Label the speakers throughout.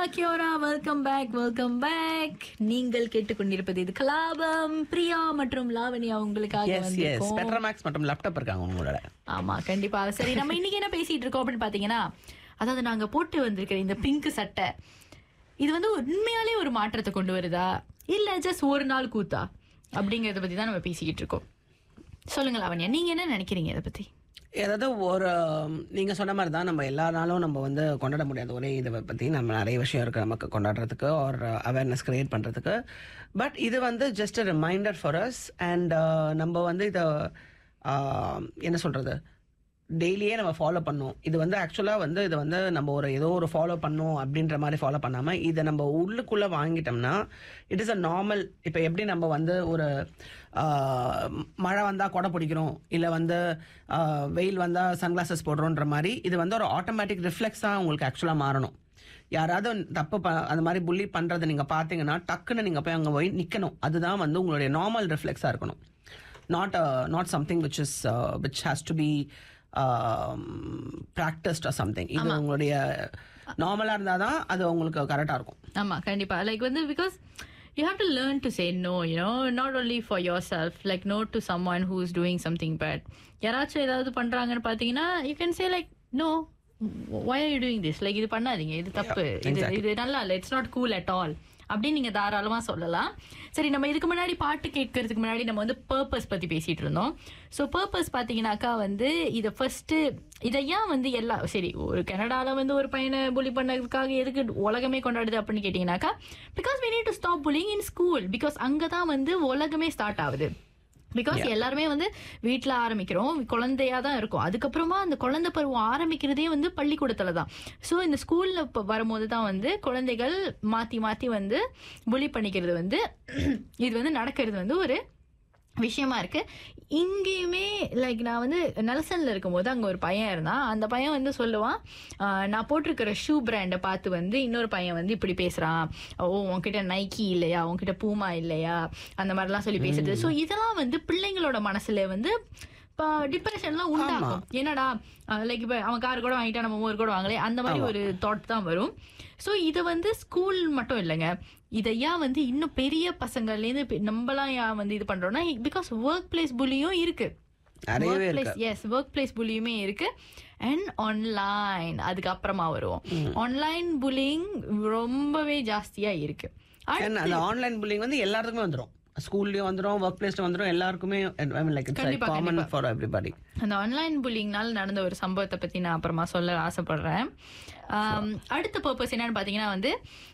Speaker 1: கியோரா welcome back welcome back நீங்கள் கேட்டுக்கொண்டிருப்பது இது கலாபம் பிரியா மற்றும் லாவண்யா உங்களுக்காக
Speaker 2: எஸ் எஸ்
Speaker 1: வந்திருக்கோம்
Speaker 2: பெட்ரமேக்ஸ் மற்றும் லேப்டாப் இருக்காங்க உங்களோட
Speaker 1: ஆமா கண்டிப்பா சரி நம்ம இன்னைக்கு என்ன பேசிட்டு இருக்கோம் அப்படின்னு பாத்தீங்கன்னா அதாவது நாங்க போட்டு வந்திருக்கிற இந்த பிங்க் சட்டை இது வந்து உண்மையாலே ஒரு மாற்றத்தை கொண்டு வருதா இல்ல ஜஸ்ட் ஒரு நாள் கூத்தா அப்படிங்கறத பத்தி தான் நம்ம பேசிக்கிட்டு இருக்கோம் சொல்லுங்க லாவண்யா நீங்க என்ன நினைக்கிறீங்க இதை பத்தி
Speaker 2: ஏதாவது ஒரு நீங்க சொன்ன மாதிரி தான் நம்ம எல்லா நாளும் நம்ம வந்து கொண்டாட முடியாது ஒரே இதை பத்தி நம்ம நிறைய விஷயம் இருக்கு நமக்கு கொண்டாடுறதுக்கு ஒரு அவேர்னஸ் கிரியேட் பண்றதுக்கு பட் இது வந்து just reminder for us and நம்ம வந்து இதை என்ன சொல்றது டெய்லியே நம்ம ஃபாலோ பண்ணோம் இது வந்து ஆக்சுவலாக வந்து இது வந்து நம்ம ஒரு ஏதோ ஒரு ஃபாலோ பண்ணோம் அப்படின்ற மாதிரி ஃபாலோ பண்ணாமல் இதை நம்ம உள்ளுக்குள்ளே வாங்கிட்டோம்னா இட் இஸ் அ நார்மல் இப்போ எப்படி நம்ம வந்து ஒரு ஆஹ், மழை வந்தால் கொடை பிடிக்கிறோம் இல்லை வந்து ஆஹ், வெயில் வந்தால் சன்கிளாசஸ் போடுறோன்ற மாதிரி இது வந்து ஒரு ஆட்டோமேட்டிக் ரிஃப்ளெக்ஸாக உங்களுக்கு ஆக்சுவலாக மாறணும் யாராவது தப்பு ப அந்த மாதிரி புள்ளி பண்ணுறதை நீங்கள் பார்த்தீங்கன்னா டக்குன்னு நீங்கள் போய் அங்கே போய் நிற்கணும் அதுதான் வந்து உங்களுடைய நார்மல் ரிஃப்ளெக்ஸாக இருக்கணும் not not something which is which has to be practised or something இது உங்களுடைய நார்மலாக இருந்தால் தான் அது உங்களுக்கு கரெக்டாக இருக்கும்
Speaker 1: ஆமா கண்டிப்பா லைக் வந்து because you have to learn to say no you know not only for yourself like no to someone who is doing something bad யாராச்சும் ஏதாவது பண்றாங்கன்னு பாத்தீங்கன்னா you can say like no why are you doing this like இது பண்ணாதீங்க இது தப்பு இது இது நல்லா இல்லை it's not cool at all அப்படின்னு நீங்க தாராளமா சொல்லலாம் சரி நம்ம இதுக்கு முன்னாடி பாட்டு கேட்கறதுக்கு முன்னாடி நம்ம வந்து பர்பஸ் பத்தி பேசிட்டு இருந்தோம் ஸோ பர்பஸ் பாத்தீங்கன்னாக்கா வந்து இதை ஃபர்ஸ்ட் இதை ஏன் வந்து எல்லா சரி ஒரு கனடால வந்து ஒரு பையனை புலி பண்ணதுக்காக எதுக்கு உலகமே கொண்டாடுது அப்படின்னு கேட்டீங்கன்னாக்கா because we need to stop bullying in school because அங்கதான் வந்து உலகமே ஸ்டார்ட் ஆகுது பிகாஸ் எல்லாருமே வந்து வீட்ல ஆரம்பிக்கிறோம் குழந்தையா தான் இருக்கும் அதுக்கப்புறமா அந்த குழந்தை பருவம் ஆரம்பிக்கிறதே வந்து பள்ளிக்கூடத்துல தான் ஸோ இந்த ஸ்கூல்ல வரும்போது தான் வந்து குழந்தைகள் மாத்தி மாத்தி வந்து புலி பண்ணிக்கிறது வந்து இது வந்து நடக்கிறது வந்து ஒரு விஷயமா இருக்கு இங்கேயுமே லைக் நான் வந்து நெல்சன்ல இருக்கும்போது அங்க ஒரு பையன் இருந்தான் அந்த பையன் வந்து சொல்லுவான் ஆஹ் நான் போட்டிருக்கிற ஷூ பிராண்டை பார்த்து வந்து இன்னொரு பையன் வந்து இப்படி பேசுறான் ஓ உன்கிட்ட நைக்கி இல்லையா உன்கிட்ட பூமா இல்லையா அந்த மாதிரிலாம் சொல்லி பேசுறது ஸோ இதெல்லாம் வந்து பிள்ளைங்களோட மனசுல வந்து இப்போ டிப்ரெஷன்லாம் உண்டாகும் என்னடா லைக் இப்போ அவன் கார் கூட வாங்கிட்டா நம்ம ஊர் கூட வாங்கலே அந்த மாதிரி ஒரு தாட் தான் வரும் ஸோ இது வந்து ஸ்கூல் மட்டும் இல்லைங்க இதை ஏன் வந்து இன்னும் பெரிய பசங்கள்லேருந்து இப்ப நம்மலாம் ஏன் வந்து இது பண்றோம்னா பிகாஸ் ஒர்க் பிளேஸ் புலியும் இருக்கு
Speaker 2: நிறையவே
Speaker 1: work place as work place புலியுமே இருக்கு அண்ட் ஆன்லைன் அதுக்கு அப்புறமா வருவோம் ஆன்லைன் புலிங் ரொம்பவே ஜாஸ்தியா இருக்கு
Speaker 2: And அந்த ஆன்லைன் புல்லிங் வந்து எல்லாத்துக்குமே வந்துடும் ஸ்கூல்லையும் வந்துடும் ஒர்க் பிளேஸ்ல வந்துடும் எல்லாருக்குமே லைக் இட்ஸ்
Speaker 1: கண்டிப்பா,
Speaker 2: காமன் ஃபார் எவ்ரிபடி
Speaker 1: அந்த ஆன்லைன் புல்லிங்னால நடந்த ஒரு சம்பவத்தை பத்தி நான் அப்புறமா சொல்ல ஆசைப்படுறேன் ஆம், அடுத்த பர்பஸ் என்னன்னு பாத்தீங்கன்னா வந்து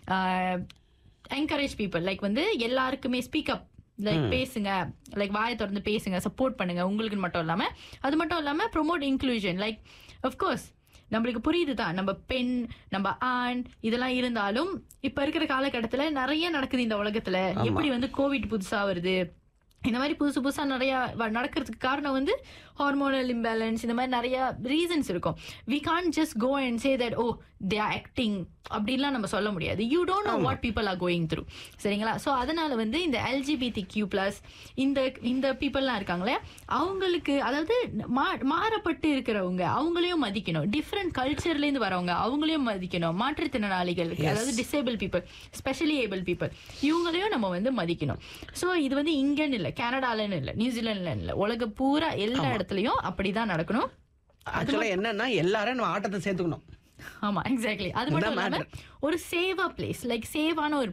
Speaker 1: என்கரேஜ் பீப்புள் லைக் வந்து எல்லாருக்குமே ஸ்பீக் அப் லைக் பேசுங்க லைக் வாயை திறந்து பேசுங்க சப்போர்ட் பண்ணுங்க உங்களுக்கு மட்டும் இல்லாம அது மட்டும் இல்லாம ப்ரொமோட் இன்க்ளூஷன் லைக் கோர்ஸ் நம்மளுக்கு புரியுது தான் நம்ம பெண் நம்ம ஆண் இதெல்லாம் இருந்தாலும் இப்ப இருக்கிற காலகட்டத்துல நிறைய நடக்குது இந்த உலகத்துல எப்படி வந்து கோவிட் புதுசா வருது இந்த மாதிரி புதுசு புதுசா நிறைய வ- நடக்கிறதுக்கு காரணம் வந்து ஹார்மோனல் இம்பேலன்ஸ் இந்த மாதிரி நிறைய ரீசன்ஸ் இருக்கும் we can just go and say that oh they are acting அப்படின்லாம் நம்ம சொல்ல முடியாது you don't know what people are going through சரிங்களா ஸோ அதனால வந்து இந்த எல்ஜிபிடி கியூ பிளஸ் இந்த இந்த பீப்புளெலாம் இருக்காங்களே அவங்களுக்கு அதாவது மா- மாறப்பட்டு இருக்கிறவங்க அவங்களையும் மதிக்கணும் டிஃப்ரெண்ட் கல்ச்சர்லேருந்து வரவங்க அவங்களையும் மதிக்கணும் மாற்றுத்திறனாளிகள் அதாவது disable people specially able people இவங்களையும் நம்ம வந்து மதிக்கணும் ஸோ இது வந்து இங்கன்னு இல்லை கனடாலன்னு இல்லை நியூசிலாந்துல இல்லை உலக பூரா எல்லா இடத்துலையும் அப்படிதான் நடக்கணும்
Speaker 2: ஆக்சுவலா என்னன்னா எல்லாரும் நம்ம ஆட்டத்தை சேர்த்துக்கணும்
Speaker 1: ஆமா எக்ஸாக்ட்லி அது மட்டும் இல்லாம ஒரு சேவா பிளேஸ் லைக் சேவான ஒரு